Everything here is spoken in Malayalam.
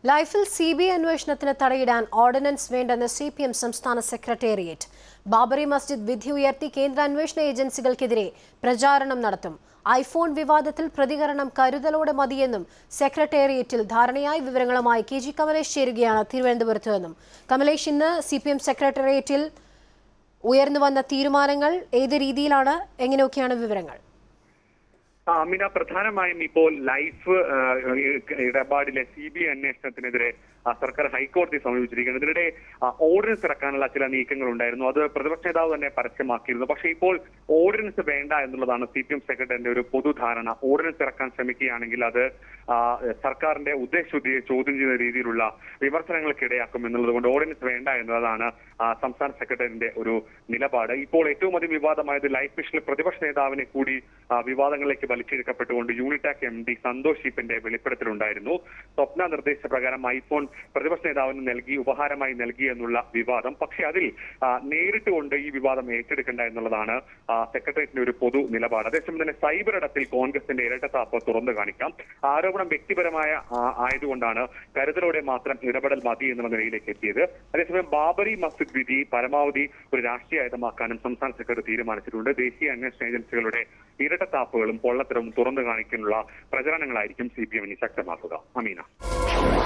ലൈഫിൽ സി ബി ഐ അന്വേഷണത്തിന് തടയിടാൻ ഓർഡിനൻസ് വേണ്ടെന്ന് സി പി എം സംസ്ഥാന സെക്രട്ടേറിയറ്റ് ബാബറി മസ്ജിദ് വിധി ഉയർത്തി കേന്ദ്ര അന്വേഷണ ഏജൻസികൾക്കെതിരെ പ്രചാരണം നടത്തും ഐഫോൺ വിവാദത്തിൽ പ്രതികരണം കരുതലോടെ മതിയെന്നും സെക്രട്ടേറിയറ്റിൽ ധാരണയായി വിവരങ്ങളുമായി കെ ജി കമലേഷ് ചേരുകയാണ് തിരുവനന്തപുരത്ത് നിന്നും കമലേഷ് ഇന്ന് സി പി എം സെക്രട്ടേറിയറ്റിൽ ഉയർന്നു വന്ന തീരുമാനങ്ങൾ ഏത് രീതിയിലാണ് എങ്ങനെയൊക്കെയാണ് വിവരങ്ങൾ ആ, അമിന പ്രധാനമായും ഇപ്പോൾ ലൈഫ് ആ, ഇടപാടിലെ സി ബി ഐ അന്വേഷണത്തിനെതിരെ ആ, സർക്കാർ ഹൈക്കോടതി സമീപിച്ചിരിക്കുന്നത് ഇതിനിടെ ആ, ഓർഡിനൻസ് ഇറക്കാനുള്ള ചില നീക്കങ്ങൾ ഉണ്ടായിരുന്നു അത് പ്രതിപക്ഷ നേതാവ് തന്നെ പരസ്യമാക്കിയിരുന്നു പക്ഷേ ഇപ്പോൾ ഓർഡിനൻസ് വേണ്ട എന്നുള്ളതാണ് സി പി എം സെക്രട്ടറിന്റെ ഒരു പൊതുധാരണ ഓർഡിനൻസ് ഇറക്കാൻ ശ്രമിക്കുകയാണെങ്കിൽ അത് ആ, സർക്കാരിന്റെ ഉദ്ദേശശുദ്ധിയെ ചോദ്യം ചെയ്യുന്ന രീതിയിലുള്ള വിമർശനങ്ങൾക്ക് ഇടയാക്കും എന്നുള്ളത് കൊണ്ട് ഓർഡിനൻസ് വേണ്ട എന്നതാണ് ആ, സംസ്ഥാന സെക്രട്ടറിന്റെ ഒരു നിലപാട് ഇപ്പോൾ ഏറ്റവും അധികം വിവാദമായത് ലൈഫ് മിഷനിൽ പ്രതിപക്ഷ നേതാവിനെ കൂടി ആ, വിവാദങ്ങളിലേക്ക് വലിച്ചിഴക്കപ്പെട്ടുകൊണ്ട് യൂണിടാക് എം ഡി സന്തോഷ് ഷീപ്പിന്റെ വെളിപ്പെടുത്തലുണ്ടായിരുന്നു സ്വപ്ന നിർദ്ദേശപ്രകാരം ഐഫോൺ പ്രതിപക്ഷ നേതാവിന് നൽകി ഉപഹാരമായി നൽകി എന്നുള്ള വിവാദം പക്ഷേ അതിൽ ആ, നേരിട്ട് കൊണ്ട് ഈ വിവാദം ഏറ്റെടുക്കേണ്ട എന്നുള്ളതാണ് ആ, സെക്രട്ടേറിയറ്റിന്റെ ഒരു പൊതു നിലപാട് അതേസമയം തന്നെ സൈബർ ഇടത്തിൽ കോൺഗ്രസിന്റെ ഇരട്ടത്താപ്പ് തുറന്നു കാണിക്കാം ആരോപണം വ്യക്തിപരമായ ആ, ആയതുകൊണ്ടാണ് കരുതലോടെ മാത്രം ഇടപെടൽ മതി എന്നുള്ള നിലയിലേക്ക് എത്തിയത് അതേസമയം ബാബറി മസ്ജിദ് വിധി പരമാവധി ഒരു രാഷ്ട്രീയ ആയുധമാക്കാനും സംസ്ഥാന സെക്രട്ടറി തീരുമാനിച്ചിട്ടുണ്ട് ദേശീയ അന്വേഷണ ഏജൻസികളുടെ ഇരട്ടത്താപ്പുകളും പൊള്ളത്തരവും തുറന്നു കാണിക്കാനുള്ള പ്രചരണങ്ങളായിരിക്കും സി പി എമ്മിന് ശക്തമാക്കുക അമീന